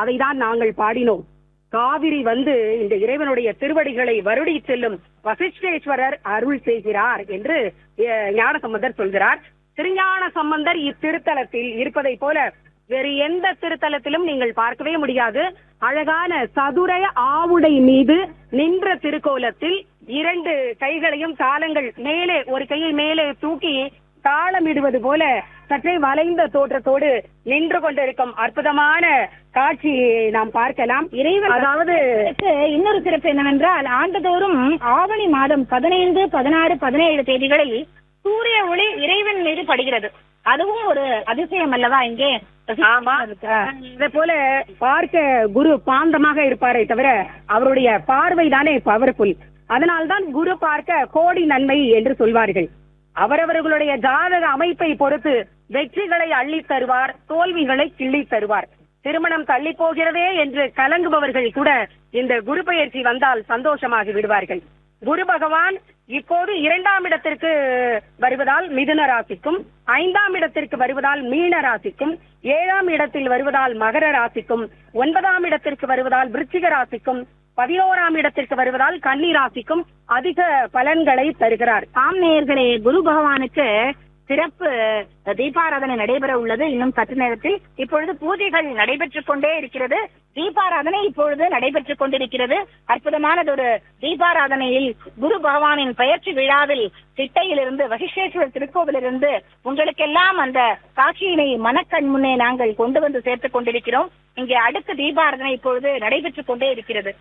அதைதான் நாங்கள் பாடினோம் காவிரி வந்து இந்த இறைவனுடைய திருவடிகளை வருடி செல்லும் வசிஷ்டேஸ்வரர் அருள் செய்கிறார் என்று அஹ், ஞானசம்பந்தர் சொல்கிறார் திருஞான சம்பந்தர் இத்திருத்தலத்தில் இருப்பதை போல வேறு எந்த திருத்தலத்திலும் நீங்கள் பார்க்கவே முடியாது அழகான சதுர ஆவுடை மீது நின்ற திருக்கோலத்தில் இரண்டு கைகளையும் தாளங்கள் மேலே ஒரு கையை மேலே தூக்கி தாளமிடுவது போல சற்றே வளைந்த தோற்றத்தோடு நின்று கொண்டிருக்கும் அற்புதமான காட்சியை நாம் பார்க்கலாம் இறைவன் அதாவது இதற்கு இன்னொரு சிறப்பு என்னவென்றால் ஆண்டுதோறும் ஆவணி மாதம் பதினைந்து பதினாறு பதினேழு தேதிகளில் சூரிய ஒளி இறைவன் மீது படுகிறது அதுவும் ஒரு அதிசயம் அல்லவா இங்கே ஆமா இருக்கா? இதே போல பார்க்க குரு பாந்தமாக இருப்பாரே தவிர அவருடைய பார்வை தானே பவர்ஃபுல் அதனால்தான் குரு பார்க்க கோடி நன்மை என்று சொல்வார்கள் அவரவர்களுடைய ஜாதக அமைப்பை பொறுத்து வெற்றிகளை அள்ளி தருவார் தோல்விகளை கிள்ளி தருவார் திருமணம் தள்ளி போகிறதே என்று கலங்குபவர்கள் கூட இந்த குரு பெயர்ச்சி வந்தால் சந்தோஷமாகி விடுவார்கள் குரு பகவான் இப்போது இரண்டாம் இடத்திற்கு வருவதால் மிதுன ராசிக்கும் ஐந்தாம் இடத்திற்கு வருவதால் மீன ராசிக்கும் ஏழாம் இடத்தில் வருவதால் மகர ராசிக்கும் ஒன்பதாம் இடத்திற்கு வருவதால் விருச்சிக ராசிக்கும் பதினோராம் இடத்திற்கு வருவதால் கன்னி ராசிக்கும் அதிக பலன்களை தருகிறார் ஆம் நேயர்களே குரு பகவானுக்கு சிறப்பு தீபாராதனை நடைபெற உள்ளது இன்னும் சற்று நேரத்தில் இப்பொழுது பூஜைகள் நடைபெற்றுக் கொண்டே இருக்கிறது தீபாராதனை இப்பொழுது நடைபெற்றுக் கொண்டிருக்கிறது அற்புதமானதொரு தீபாராதனையில் குரு பகவானின் பயிற்சி விழாவில் சிட்டையிலிருந்து வகிஷேஸ்வரர் திருக்கோவிலிருந்து உங்களுக்கெல்லாம் அந்த காட்சியினை மனக்கண் முன்னே நாங்கள் கொண்டு வந்து சேர்த்துக் கொண்டிருக்கிறோம் இங்கே அடுத்த தீபாராதனை இப்பொழுது நடைபெற்றுக் கொண்டே இருக்கிறது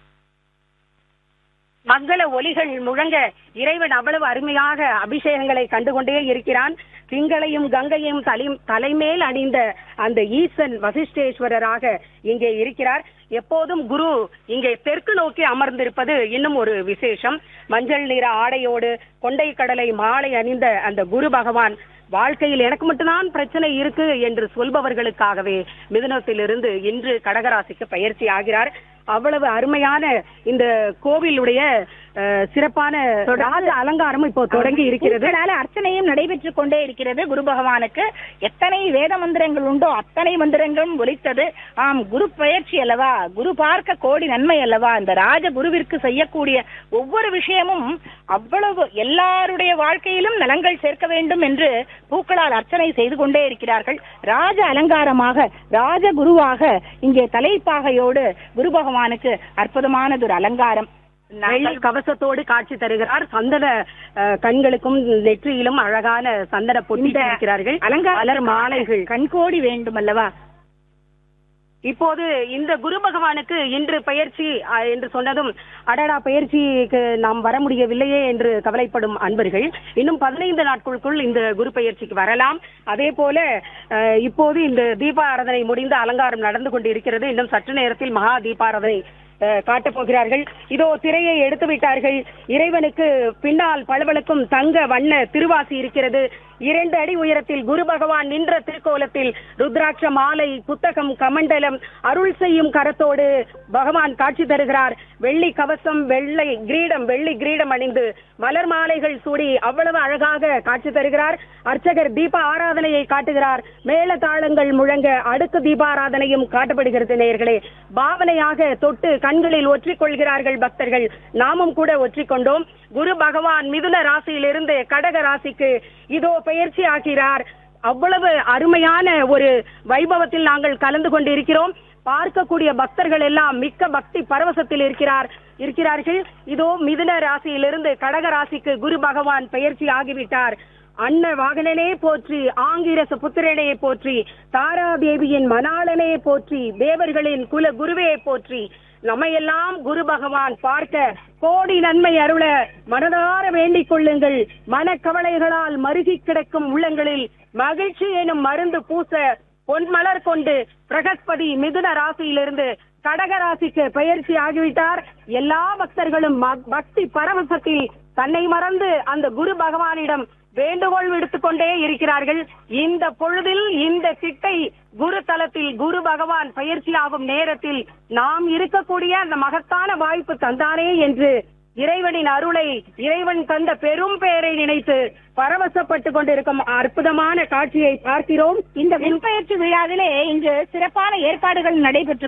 மங்கள ஒலிகள் முழங்க இறைவன் அவ்வளவு அருமையாக அபிஷேகங்களை கண்டுகொண்டே இருக்கிறான் திங்களையும் கங்கையும் தலை தலைமேல் அணிந்த அந்த ஈசன் வசிஷ்டேஸ்வரராக இங்கே இருக்கிறார் எப்போதும் குரு இங்கே தெற்கு நோக்கி அமர்ந்திருப்பது இன்னும் ஒரு விசேஷம் மஞ்சள் நிற ஆடையோடு கொண்டை கடலை மாலை அணிந்த அந்த குரு பகவான் வாழ்க்கையில் எனக்கு மட்டும்தான் பிரச்சனை இருக்கு என்று சொல்பவர்களுக்காகவே மிதுனத்திலிருந்து இன்று கடகராசிக்கு பயிற்சி ஆகிறார் அவ்வளவு அருமையான இந்த கோவிலுடைய அஹ், சிறப்பான ராஜ அலங்காரம் இப்போ தொடங்கி இருக்கிறது பூக்களால அர்ச்சனையும் நடைபெற்றுக் கொண்டே இருக்கிறது குரு பகவானுக்கு எத்தனை வேத மந்திரங்கள் உண்டோ அத்தனை மந்திரங்களும் ஒலித்தது ஆம் குரு பயிற்சி அல்லவா குரு பார்க்க கோடி நன்மை அல்லவா இந்த ராஜ குருவிற்கு செய்யக்கூடிய ஒவ்வொரு விஷயமும் அவ்வளவு எல்லாருடைய வாழ்க்கையிலும் நலங்கள் சேர்க்க வேண்டும் என்று பூக்களால் அர்ச்சனை செய்து கொண்டே இருக்கிறார்கள் ராஜ அலங்காரமாக ராஜ குருவாக இங்கே தலைப்பாகையோடு குரு பகவானுக்கு அற்புதமானதொரு அலங்காரம் வெள்ளி கவசத்தோடு காட்சி தருகிறார் சந்தன அஹ், கண்களுக்கும் நெற்றியிலும் அழகான சந்தன பொட்டி இந்த இருக்கிறார்கள் அலங்கார மலர் மாலைகள் கண்கோடி வேண்டும் அல்லவா இப்போது இந்த குரு பகவானுக்கு இன்று பயிற்சி அஹ், என்று சொன்னதும் அடடா பயிற்சிக்கு நாம் வர முடியவில்லையே என்று கவலைப்படும் அன்பர்கள் இன்னும் பதினைந்து நாட்களுக்குள் இந்த குரு பயிற்சிக்கு வரலாம் அதே போல அஹ், இப்போது இந்த தீபாராதனை முடிந்த அலங்காரம் நடந்து கொண்டு இருக்கிறது இன்னும் சற்று நேரத்தில் மகா தீபாராதனை அஹ், காட்டப் போகிறார்கள் இதோ திரையை எடுத்து விட்டார்கள் இறைவனுக்கு பின்னால் பளபளக்கும் தங்க வண்ண திருவாசி இருக்கிறது இரண்டு அடி உயரத்தில் குரு பகவான் நின்ற திருக்கோலத்தில் ருத்ராட்ச மாலை புத்தகம் கமண்டலம் அருள் செய்யும் கரத்தோடு பகவான் காட்சி தருகிறார் வெள்ளி கவசம் வெள்ளை கிரீடம் வெள்ளி கிரீடம் அணிந்து மலர் மாலைகள் சூடி அவ்வளவு அழகாக காட்சி தருகிறார் அர்ச்சகர் தீப ஆராதனையை காட்டுகிறார் மேள தாளங்கள் முழங்க அடுத்த தீபாராதனையும் காட்டப்படுகிறது நேயர்களே பாவனையாக தொட்டு கண்களில் ஒற்றிக் கொள்கிறார்கள் பக்தர்கள் நாமும் கூட ஒற்றிக்கொண்டோம் குரு பகவான் மிதுன ராசியிலிருந்து கடக ராசிக்கு இதோ பெயர்ச்சி ஆகிறார் அவ்வளவு அருமையான ஒரு வைபவத்தில் நாங்கள் கலந்து கொண்டு இருக்கிறோம் பார்க்கக்கூடிய பக்தர்கள் எல்லாம் மிக்க பக்தி பரவசத்தில் இருக்கிறார் இருக்கிறார்கள் இதோ மிதுன ராசியிலிருந்து கடக ராசிக்கு குரு பகவான் பெயர்ச்சி ஆகிவிட்டார் அன்ன வாகனனே போற்றி ஆங்கிரச புத்திரனே போற்றி தாராதேவியின் மணாளனே போற்றி தேவர்களின் குல குருவே போற்றி நம்மையெல்லாம் குரு பகவான் பார்க்க கோடி நன்மை அருள மனதார வேண்டிக் கொள்ளுங்கள் மனக்கவலைகளால் மருகி கிடக்கும் உள்ளங்களில் மகிழ்ச்சி எனும் மருந்து பூச பொன்மலர் கொண்டு பிரகஸ்பதி மிதுன ராசியிலிருந்து கடக ராசிக்கு பெயர்ச்சி ஆகிவிட்டார் எல்லா பக்தர்களும் ம- பக்தி பரவசத்தில் தன்னை மறந்து அந்த குரு பகவானிடம் வேண்டுகோள் விடுத்துக் கொண்டே இருக்கிறார்கள் இந்த பொழுதில் இந்த சிட்டை குரு தலத்தில் குரு பகவான் பயிற்சியாகும் நேரத்தில் நாம் இருக்கக்கூடிய அந்த மகத்தான வாய்ப்பு தந்தானே என்று இறைவனின் அருளை இறைவன் தந்த பெரும் பெயரை நினைத்து பரவசப்பட்டு கொண்டிருக்கும் அற்புதமான காட்சியை பார்க்கிறோம் இந்த விண்பெயர்ச்சி விழாவிலே இங்கு சிறப்பான ஏற்பாடுகள் நடைபெற்றுக்